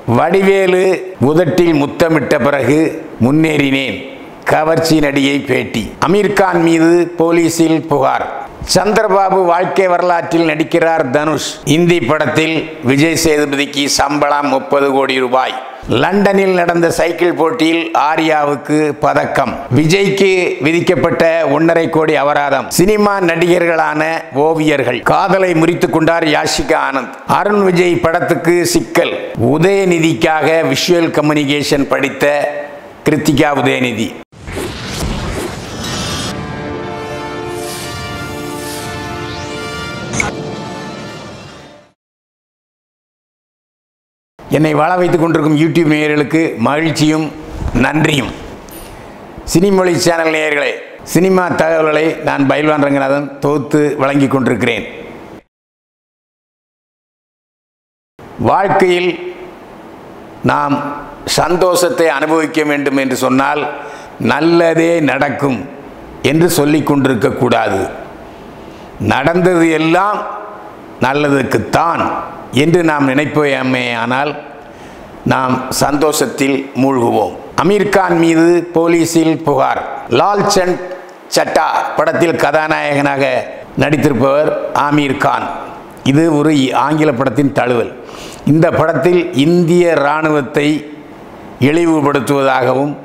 வடிவேலு உதட்டில் முத்தமிட்ட பிறகு முன்னேறினேன் கவர்ச்சி நடிகை பேட்டி அமீர்கான் மீது போலீசில் புகார் சந்திரபாபு வாழ்க்கை வரலாற்றில் நடிக்கிறார் தனுஷ் இந்தி படத்தில் விஜய் சேதுபதிக்கு சம்பளம் முப்பது கோடி ரூபாய் லண்டனில் நடந்த சைக்கிள் போட்டியில் ஆர்யாவுக்கு பதக்கம் விஜய்க்கு விதிக்கப்பட்ட ஒன்றரை கோடி அபராதம் சினிமா நடிகர்களான ஓவியர்கள் காதலை முறித்துக் கொண்டார் யாஷிகா ஆனந்த் அருண் விஜய் படத்துக்கு சிக்கல் உதயநிதிக்காக விஷுவல் கம்யூனிகேஷன் படித்த கிருத்திகா உதயநிதி என்னை வாழ வைத்துக் கொண்டிருக்கும் யூடியூப் நேயர்களுக்கு மகிழ்ச்சியும் நன்றியும் சினிமொழி சேனல் நேயர்களே சினிமா தகவல்களை நான் பயில்வான் ரங்கநாதன் தொகுத்து வழங்கிக் கொண்டிருக்கிறேன் வாழ்க்கையில் நாம் சந்தோஷத்தை அனுபவிக்க வேண்டும் என்று சொன்னால் நல்லதே நடக்கும் என்று சொல்லிக் கொண்டிருக்கக்கூடாது நடந்தது எல்லாம் நல்லதுக்குத்தான் என்று நாம் நினைப்போமே ஆனால் நாம் சந்தோஷத்தில் மூழ்குவோம் அமீர்கான் மீது போலீசில் புகார் லால் சந்த் சட்டா படத்தில் கதாநாயகனாக நடித்திருப்பவர் ஆமீர் கான் இது ஒரு ஆங்கில படத்தின் தழுவல் இந்த படத்தில் இந்திய இராணுவத்தை இழிவுபடுத்துவதாகவும்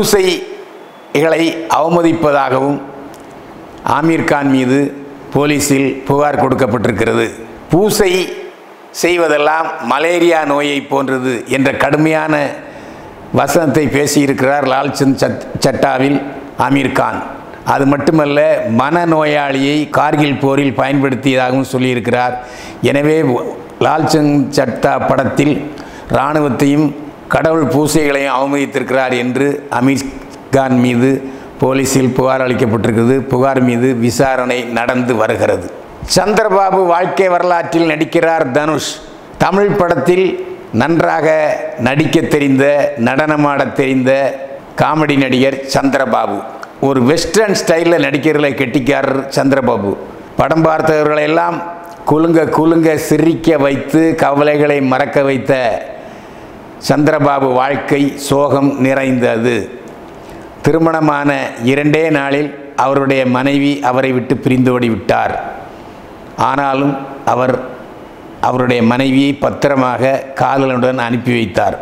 பூசைகளை அவமதிப்பதாகவும் ஆமீர் கான் மீது போலீஸில் புகார் கொடுக்கப்பட்டிருக்கிறது பூசை செய்வதெல்லாம் மலேரியா நோயை போன்றது என்ற கடுமையான வசனத்தை பேசியிருக்கிறார் லால்சந்த் சட் சட்டாவில் ஆமீர் கான் அது மட்டுமல்ல மனநோயாளியை கார்கில் போரில் பயன்படுத்தியதாகவும் சொல்லியிருக்கிறார் எனவே லால்சந்த் சட்டா படத்தில் இராணுவத்தையும் கடவுள் பூசைகளையும் அவமதித்திருக்கிறார் என்று அமீர் கான் மீது போலீஸில் புகார் அளிக்கப்பட்டிருக்கிறது புகார் மீது விசாரணை நடந்து வருகிறது சந்திரபாபு வாழ்க்கை வரலாற்றில் நடிக்கிறார் தனுஷ் தமிழ் படத்தில் நன்றாக நடிக்க தெரிந்த நடனமாட தெரிந்த காமெடி நடிகர் சந்திரபாபு ஒரு வெஸ்டர்ன் ஸ்டைலில் நடிக்கிறதுல கெட்டிக்காரர் சந்திரபாபு படம் பார்த்தவர்களெல்லாம் குலுங்க குலுங்க சிரிக்க வைத்து கவலைகளை மறக்க வைத்த சந்திரபாபு வாழ்க்கை சோகம் நிறைந்தது திருமணமான இரண்டே நாளில் அவருடைய மனைவி அவரை விட்டு பிரிந்தோடி விட்டார் ஆனாலும் அவர் அவருடைய மனைவியை பத்திரமாக காதலனுடன் அனுப்பி வைத்தார்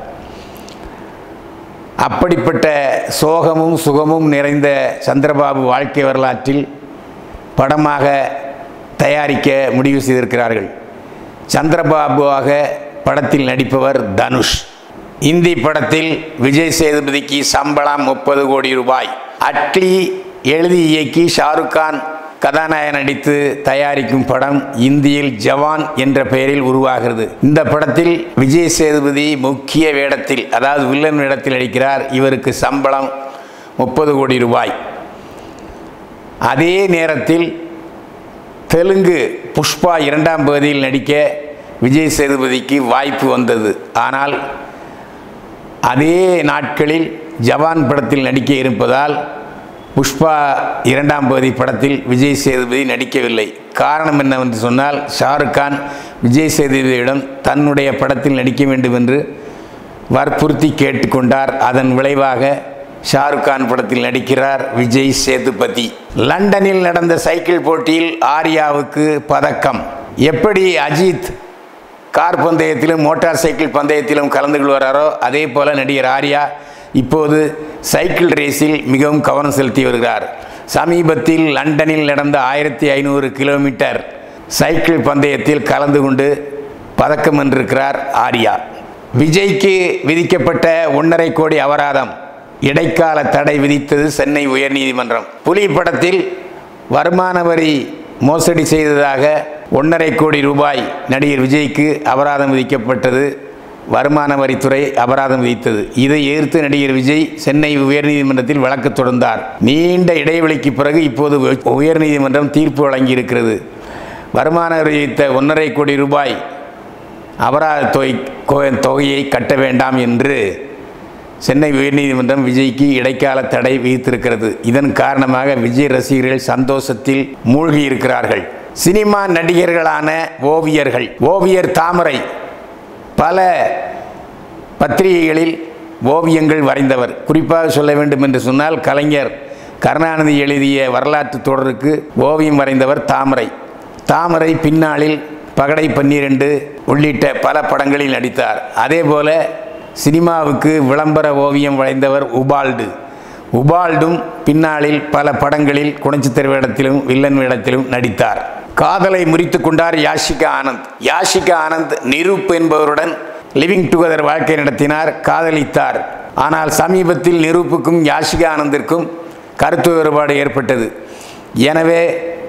அப்படிப்பட்ட சோகமும் சுகமும் நிறைந்த சந்திரபாபு வாழ்க்கை வரலாற்றில் படமாக தயாரிக்க முடிவு செய்திருக்கிறார்கள் சந்திரபாபுவாக படத்தில் நடிப்பவர் தனுஷ் இந்தி படத்தில் விஜய் சேதுபதிக்கு சம்பளம் முப்பது கோடி ரூபாய் அட்லி எழுதி இயக்கி ஷாருக் கான் கதாநாயகன் நடித்து தயாரிக்கும் படம் இந்தியில் ஜவான் என்ற பெயரில் உருவாகிறது இந்த படத்தில் விஜய் சேதுபதி முக்கிய வேடத்தில் அதாவது வில்லன் வேடத்தில் நடிக்கிறார் இவருக்கு சம்பளம் முப்பது கோடி ரூபாய் அதே நேரத்தில் தெலுங்கு புஷ்பா இரண்டாம் பகுதியில் நடிக்க விஜய் சேதுபதிக்கு வாய்ப்பு வந்தது ஆனால் அதே நாட்களில் ஜவான் படத்தில் நடிக்க இருப்பதால் புஷ்பா இரண்டாம் பகுதி படத்தில் விஜய் சேதுபதி நடிக்கவில்லை காரணம் என்னவென்று சொன்னால் ஷாருக் கான் விஜய் சேதுபதியிடம் தன்னுடைய படத்தில் நடிக்க வேண்டும் என்று வற்புறுத்தி கேட்டுக்கொண்டார் அதன் விளைவாக ஷாருக் கான் படத்தில் நடிக்கிறார் விஜய் சேதுபதி லண்டனில் நடந்த சைக்கிள் போட்டியில் ஆர்யாவுக்கு பதக்கம் எப்படி அஜித் கார் பந்தயத்திலும் மோட்டார் சைக்கிள் பந்தயத்திலும் கலந்து கொள்வாரோ அதே போல நடிகர் ஆர்யா இப்போது சைக்கிள் ரேஸில் மிகவும் கவனம் செலுத்தி வருகிறார் சமீபத்தில் லண்டனில் நடந்த ஆயிரத்தி ஐநூறு கிலோமீட்டர் சைக்கிள் பந்தயத்தில் கலந்து கொண்டு பதக்கம் வென்றிருக்கிறார் ஆர்யா விஜய்க்கு விதிக்கப்பட்ட ஒன்றரை கோடி அபராதம் இடைக்கால தடை விதித்தது சென்னை உயர்நீதிமன்றம் புலி படத்தில் வருமான வரி மோசடி செய்ததாக ஒன்றரை கோடி ரூபாய் நடிகர் விஜய்க்கு அபராதம் விதிக்கப்பட்டது வருமான வரித்துறை அபராதம் விதித்தது இதை எதிர்த்து நடிகர் விஜய் சென்னை உயர்நீதிமன்றத்தில் வழக்கு தொடர்ந்தார் நீண்ட இடைவெளிக்கு பிறகு இப்போது உயர்நீதிமன்றம் தீர்ப்பு வழங்கியிருக்கிறது வருமான வரி விதித்த ஒன்றரை கோடி ரூபாய் அபராத தொகை கோ- தொகையை கட்ட வேண்டாம் என்று சென்னை உயர்நீதிமன்றம் விஜய்க்கு இடைக்கால தடை விதித்திருக்கிறது இதன் காரணமாக விஜய் ரசிகர்கள் சந்தோஷத்தில் மூழ்கி இருக்கிறார்கள் சினிமா நடிகர்களான ஓவியர்கள் ஓவியர் தாமரை பல பத்திரிகைகளில் ஓவியங்கள் வரைந்தவர் குறிப்பாக சொல்ல வேண்டும் என்று சொன்னால் கலைஞர் கருணாநிதி எழுதிய வரலாற்று தொடருக்கு ஓவியம் வரைந்தவர் தாமரை தாமரை பின்னாளில் பகடை பன்னிரண்டு உள்ளிட்ட பல படங்களில் நடித்தார் அதேபோல சினிமாவுக்கு விளம்பர ஓவியம் வரைந்தவர் உபால்டு உபால்டும் பின்னாளில் பல படங்களில் குணச்சித்திர வேடத்திலும் வில்லன் வேடத்திலும் நடித்தார் காதலை முறித்து கொண்டார் யாஷிகா ஆனந்த் யாஷிகா ஆனந்த் நிரூப் என்பவருடன் லிவிங் டுகெதர் வாழ்க்கை நடத்தினார் காதலித்தார் ஆனால் சமீபத்தில் நிரூப்புக்கும் யாஷிகா ஆனந்திற்கும் கருத்து வேறுபாடு ஏற்பட்டது எனவே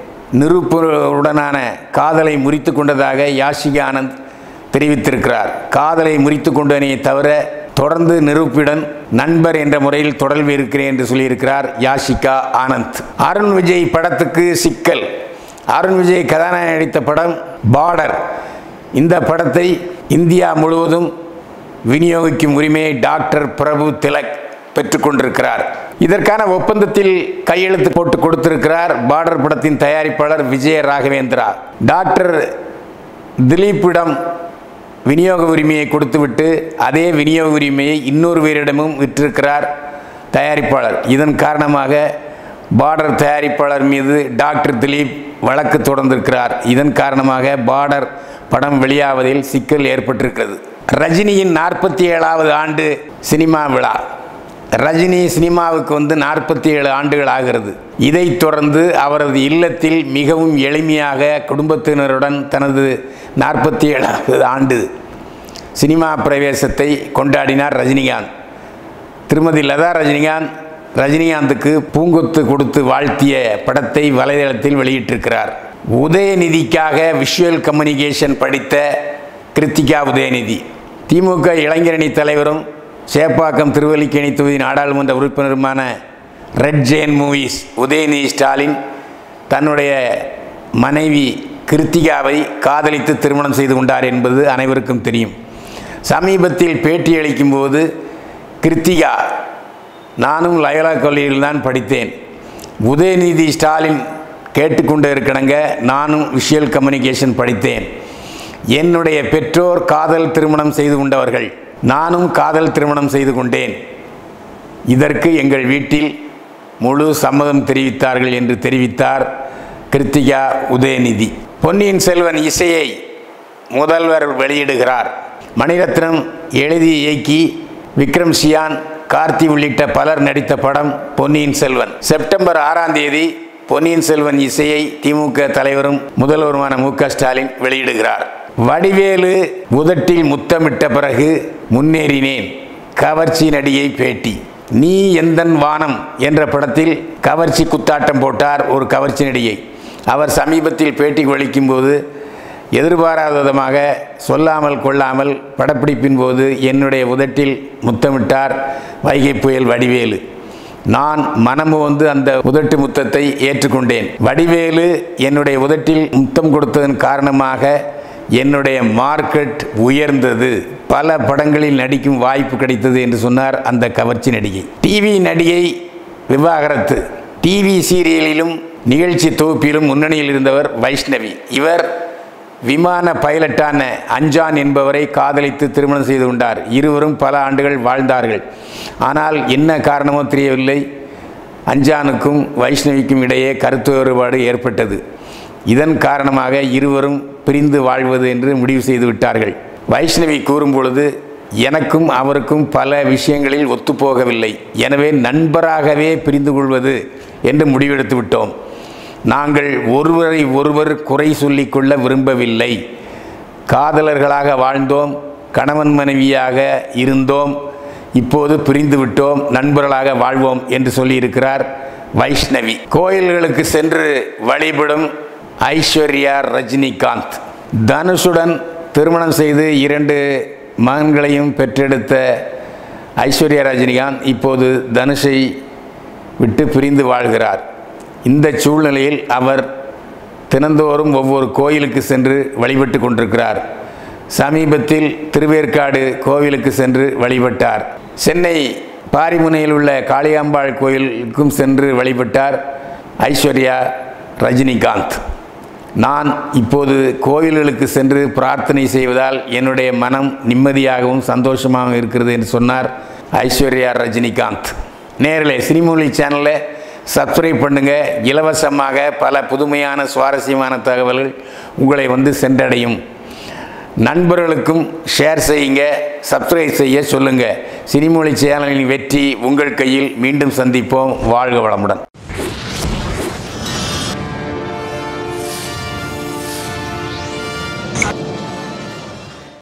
நிரூப்புடனான காதலை முறித்து கொண்டதாக யாஷிகா ஆனந்த் தெரிவித்திருக்கிறார் காதலை முறித்து கொண்டனே தவிர தொடர்ந்து நிரூப்பிடன் நண்பர் என்ற முறையில் தொடர்பு இருக்கிறேன் என்று சொல்லியிருக்கிறார் யாஷிகா ஆனந்த் அருண் விஜய் படத்துக்கு சிக்கல் அருண் விஜய் கதாநாயகன் நடித்த படம் பார்டர் இந்த படத்தை இந்தியா முழுவதும் விநியோகிக்கும் உரிமையை டாக்டர் பிரபு திலக் பெற்றுக்கொண்டிருக்கிறார் இதற்கான ஒப்பந்தத்தில் கையெழுத்து போட்டு கொடுத்திருக்கிறார் பார்டர் படத்தின் தயாரிப்பாளர் விஜய ராகவேந்திரா டாக்டர் திலீப்பிடம் விநியோக உரிமையை கொடுத்துவிட்டு அதே விநியோக உரிமையை இன்னொரு பேரிடமும் விற்றிருக்கிறார் தயாரிப்பாளர் இதன் காரணமாக பார்டர் தயாரிப்பாளர் மீது டாக்டர் திலீப் வழக்கு தொடர்ந்திருக்கிறார் இதன் காரணமாக பார்டர் படம் வெளியாவதில் சிக்கல் ஏற்பட்டிருக்கிறது ரஜினியின் நாற்பத்தி ஏழாவது ஆண்டு சினிமா விழா ரஜினி சினிமாவுக்கு வந்து நாற்பத்தி ஏழு ஆண்டுகள் ஆகிறது இதைத் தொடர்ந்து அவரது இல்லத்தில் மிகவும் எளிமையாக குடும்பத்தினருடன் தனது நாற்பத்தி ஏழாவது ஆண்டு சினிமா பிரவேசத்தை கொண்டாடினார் ரஜினிகாந்த் திருமதி லதா ரஜினிகாந்த் ரஜினிகாந்துக்கு பூங்கொத்து கொடுத்து வாழ்த்திய படத்தை வலைதளத்தில் வெளியிட்டிருக்கிறார் உதயநிதிக்காக விஷுவல் கம்யூனிகேஷன் படித்த கிருத்திகா உதயநிதி திமுக இளைஞரணி தலைவரும் சேப்பாக்கம் திருவல்லிக்கேணி தொகுதி நாடாளுமன்ற உறுப்பினருமான Red Giant Movies Udhayanidhi Stalin தன்னுடைய மனைவி கிருத்திகாவை காதலித்து திருமணம் செய்து கொண்டார் என்பது அனைவருக்கும் தெரியும் சமீபத்தில் பேட்டியளிக்கும் போது கிருத்திகா நானும் லயோலா கல்லூரியில் தான் படித்தேன் உதயநிதி ஸ்டாலின் கேட்டுக்கொண்டு இருக்கணுங்க நானும் விஷுவல் கம்யூனிகேஷன் படித்தேன் என்னுடைய பெற்றோர் காதல் திருமணம் செய்து கொண்டவர்கள் நானும் காதல் திருமணம் செய்து கொண்டேன் இதற்கு எங்கள் வீட்டில் முழு சம்மதம் தெரிவித்தார்கள் என்று தெரிவித்தார் கிருத்திகா உதயநிதி பொன்னியின் செல்வன் இசையை முதல்வர் வெளியிடுகிறார் மணிரத்னம் எழுதி இயக்கி விக்ரம் சியான் கார்த்தி உள்ளிட்ட பலர் நடித்த படம் பொன்னியின் செல்வன் செப்டம்பர் ஆறாம் தேதி பொன்னியின் செல்வன் இசையை திமுக தலைவரும் முதல்வருமான மு க ஸ்டாலின் வெளியிடுகிறார் வடிவேலு உதட்டில் முத்தமிட்ட பிறகு முன்னேறினேன் கவர்ச்சி நடிகை பேட்டி நீ எந்தன் வானம் என்ற படத்தில் கவர்ச்சி குத்தாட்டம் போட்டார் ஒரு கவர்ச்சி நடிகை அவர் சமீபத்தில் பேட்டிக்கு அளிக்கும்போது எதிர்பாராத விதமாக சொல்லாமல் கொள்ளாமல் படப்பிடிப்பின் போது என்னுடைய உதட்டில் முத்தமிட்டார் வைகை புயல் வடிவேலு நான் மனமு வந்து அந்த உதட்டு முத்தத்தை ஏற்றுக்கொண்டேன் வடிவேலு என்னுடைய உதட்டில் முத்தம் கொடுத்ததன் காரணமாக என்னுடைய மார்க்கெட் உயர்ந்தது பல படங்களில் நடிக்கும் வாய்ப்பு கிடைத்தது என்று சொன்னார் அந்த கவர்ச்சி நடிகை டிவி நடிகை விவாகரத்து டிவி சீரியலிலும் நிகழ்ச்சி தொகுப்பிலும் முன்னணியில் இருந்தவர் வைஷ்ணவி இவர் விமான பைலட்டான அஞ்சான் என்பவரை காதலித்து திருமணம் செய்து கொண்டார் இருவரும் பல ஆண்டுகள் வாழ்ந்தார்கள் ஆனால் என்ன காரணமோ தெரியவில்லை அஞ்சானுக்கும் வைஷ்ணவிக்கும் இடையே கருத்து வேறுபாடு ஏற்பட்டது இதன் காரணமாக இருவரும் பிரிந்து வாழ்வது என்று முடிவு செய்து விட்டார்கள் வைஷ்ணவி கூறும் பொழுது எனக்கும் அவருக்கும் பல விஷயங்களில் ஒத்துப்போகவில்லை எனவே நண்பராகவே பிரிந்து கொள்வது என்று முடிவெடுத்து விட்டோம் நாங்கள் ஒருவரை ஒருவர் குறை சொல்லிக்கொள்ள விரும்பவில்லை காதலர்களாக வாழ்ந்தோம் கணவன் மனைவியாக இருந்தோம் இப்போது பிரிந்து விட்டோம் நண்பர்களாக வாழ்வோம் என்று சொல்லியிருக்கிறார் வைஷ்ணவி கோயில்களுக்கு சென்று வழிபடும் ஐஸ்வர்யா ரஜினிகாந்த் தனுஷுடன் திருமணம் செய்து இரண்டு மகன்களையும் பெற்றெடுத்த ஐஸ்வர்யா ரஜினிகாந்த் இப்போது தனுஷை விட்டு பிரிந்து வாழ்கிறார் இந்த சூழ்நிலையில் அவர் தினந்தோறும் ஒவ்வொரு கோயிலுக்கு சென்று வழிபட்டு கொண்டிருக்கிறார் சமீபத்தில் திருவேற்காடு கோவிலுக்கு சென்று வழிபட்டார் சென்னை பாரிமுனையில் உள்ள காளியாம்பாள் கோயிலுக்கும் சென்று வழிபட்டார் ஐஸ்வர்யா ரஜினிகாந்த் நான் இப்போது கோயில்களுக்கு சென்று பிரார்த்தனை செய்வதால் என்னுடைய மனம் நிம்மதியாகவும் சந்தோஷமாகவும் இருக்கிறது என்று சொன்னார் ஐஸ்வர்யா ரஜினிகாந்த் நேரில் சினிமொழி சேனலை சப்ஸ்கிரைப் பண்ணுங்கள் இலவசமாக பல புதுமையான சுவாரஸ்யமான தகவல்கள் உங்களை வந்து சென்றடையும் நண்பர்களுக்கும் ஷேர் செய்யுங்க சப்ஸ்கிரைப் செய்ய சொல்லுங்கள் சினிமொழி சேனலின் வெற்றி உங்கள் கையில் மீண்டும் சந்திப்போம் வாழ்க வளமுடன்